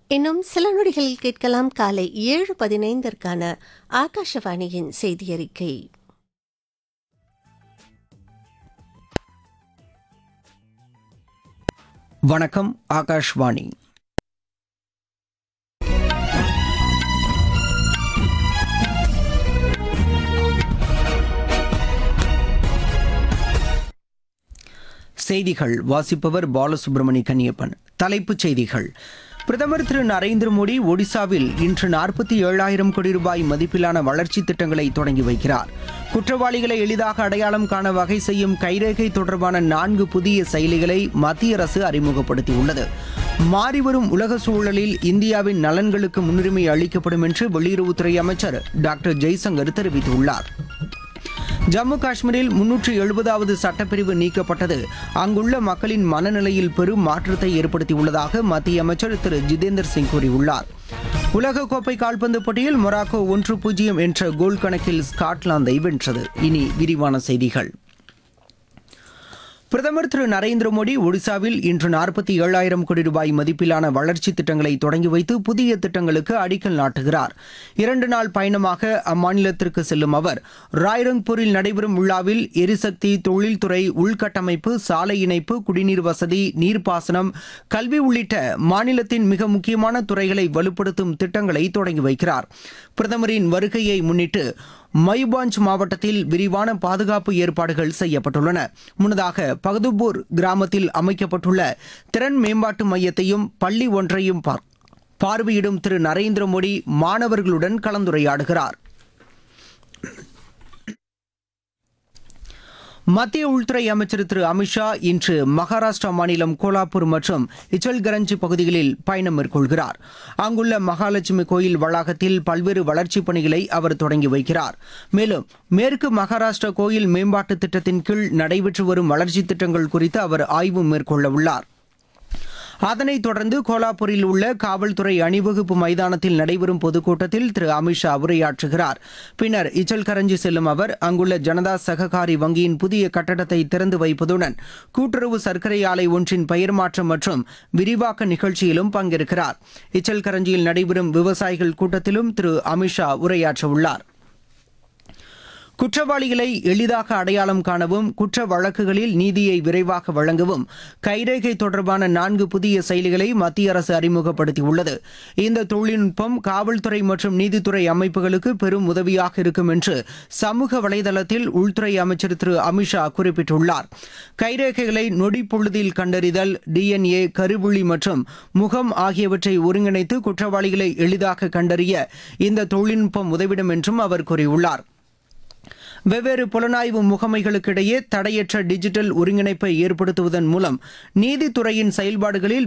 இன்னும் சில நொடிகளில் கேட்கலாம் காலை ஏழு பதினைந்திற்கான ஆகாஷவாணியின் செய்தி அறிக்கை வணக்கம் ஆகாஷ்வாணி செய்திகள் வாசிப்பவர் பாலசுப்ரமணி கன்னியப்பன் தலைப்புச் செய்திகள் பிரதமர் திரு நரேந்திர மோடி ஒடிசாவில் இன்று நாற்பத்தி ஏழாயிரம் கோடி ரூபாய் மதிப்பிலான வளர்ச்சித் திட்டங்களை தொடங்கி வைக்கிறார் குற்றவாளிகளை எளிதாக அடையாளம் காண வகை செய்யும் கைரேகை தொடர்பான நான்கு புதிய செயலிகளை மத்திய அரசு அறிமுகப்படுத்தியுள்ளது மாறிவரும் உலக சூழலில் இந்தியாவின் நலன்களுக்கு முன்னுரிமை அளிக்கப்படும் என்று வெளியுறவுத்துறை அமைச்சர் டாக்டர் ஜெய்சங்கர் தெரிவித்துள்ளார் ஜம்மு காஷ்மீரில் முன்னூற்று எழுபதாவது சட்டப்பிரிவு நீக்கப்பட்டது அங்குள்ள மக்களின் மனநிலையில் பெரும் மாற்றத்தை ஏற்படுத்தியுள்ளதாக மத்திய அமைச்சர் திரு ஜிதேந்தர் சிங் கூறியுள்ளார் உலகக்கோப்பை கால்பந்து போட்டியில் மொராக்கோ ஒன்று பூஜ்ஜியம் என்ற கோல் கணக்கில் ஸ்காட்லாந்தை வென்றது இனி விரிவான செய்திகள் பிரதமர் திரு நரேந்திர மோடி ஒடிசாவில் இன்று நாற்பத்தி ஏழாயிரம் கோடி ரூபாய் மதிப்பிலான வளர்ச்சித் திட்டங்களை தொடங்கி வைத்து புதிய திட்டங்களுக்கு அடிக்கல் நாட்டுகிறார் இரண்டு நாள் பயணமாக அம்மாநிலத்திற்கு செல்லும் அவர் ராய்ரங்பூரில் நடைபெறும் விழாவில் எரிசக்தி தொழில்துறை உள்கட்டமைப்பு சாலை இணைப்பு குடிநீர் வசதி நீர்ப்பாசனம் கல்வி உள்ளிட்ட மாநிலத்தின் மிக முக்கியமான துறைகளை வலுப்படுத்தும் திட்டங்களை தொடங்கி வைக்கிறார் பிரதமரின் வருகையை முன்னிட்டு மயுபாஞ்ச் மாவட்டத்தில் விரிவான பாதுகாப்பு ஏற்பாடுகள் செய்யப்பட்டுள்ளன முன்னதாக பகதுபூர் கிராமத்தில் அமைக்கப்பட்டுள்ள திறன் மேம்பாட்டு மையத்தையும் பள்ளி ஒன்றையும் பார்- பார்வையிடும் திரு நரேந்திர மோடி மாணவர்களுடன் கலந்துரையாடுகிறார் மத்திய உள்துறை அமைச்சர் திரு அமித்ஷா இன்று மகாராஷ்டிரா மாநிலம் கோலாப்பூர் மற்றும் இச்சல்கரஞ்சி பகுதிகளில் பயணம் மேற்கொள்கிறார் அங்குள்ள மகாலட்சுமி கோயில் வளாகத்தில் பல்வேறு வளர்ச்சிப் பணிகளை அவர் தொடங்கி வைக்கிறார் மேலும் மேற்கு மகாராஷ்டிரா கோயில் மேம்பாட்டு திட்டத்தின் கீழ் நடைபெற்று வரும் வளர்ச்சித் திட்டங்கள் குறித்து அவர் ஆய்வு மேற்கொள்ள உள்ளார் அதனைத் தொடர்ந்து கோலாப்பூரில் உள்ள காவல்துறை அணிவகுப்பு மைதானத்தில் நடைபெறும் பொதுக்கூட்டத்தில் திரு அமித்ஷா உரையாற்றுகிறார் பின்னர் இச்சல்கரஞ்சி செல்லும் அவர் அங்குள்ள ஜனதா சககாரி வங்கியின் புதிய கட்டடத்தை திறந்து வைப்பதுடன் கூட்டுறவு சர்க்கரை ஆலை ஒன்றின் பெயர் மாற்றம் மற்றும் விரிவாக்க நிகழ்ச்சியிலும் பங்கேற்கிறார் இச்சல்கரஞ்சியில் நடைபெறும் விவசாயிகள் கூட்டத்திலும் திரு அமித்ஷா உரையாற்றவுள்ளார் குற்றவாளிகளை எளிதாக அடையாளம் காணவும் குற்ற வழக்குகளில் நீதியை விரைவாக வழங்கவும் கைரேகை தொடர்பான நான்கு புதிய செயலிகளை மத்திய அரசு அறிமுகப்படுத்தியுள்ளது இந்த தொழில்நுட்பம் காவல்துறை மற்றும் நீதித்துறை அமைப்புகளுக்கு பெரும் உதவியாக இருக்கும் என்று சமூக வலைதளத்தில் உள்துறை அமைச்சர் திரு அமித்ஷா குறிப்பிட்டுள்ளார் கைரேகைகளை நொடி பொழுதில் கண்டறிதல் டிஎன்ஏ கருவுளி மற்றும் முகம் ஆகியவற்றை ஒருங்கிணைத்து குற்றவாளிகளை எளிதாக கண்டறிய இந்த தொழில்நுட்பம் உதவிடும் என்றும் அவர் கூறியுள்ளார் வெவ்வேறு புலனாய்வு முகமைகளுக்கிடையே தடையற்ற டிஜிட்டல் ஒருங்கிணைப்பை ஏற்படுத்துவதன் மூலம் நீதித்துறையின் செயல்பாடுகளில்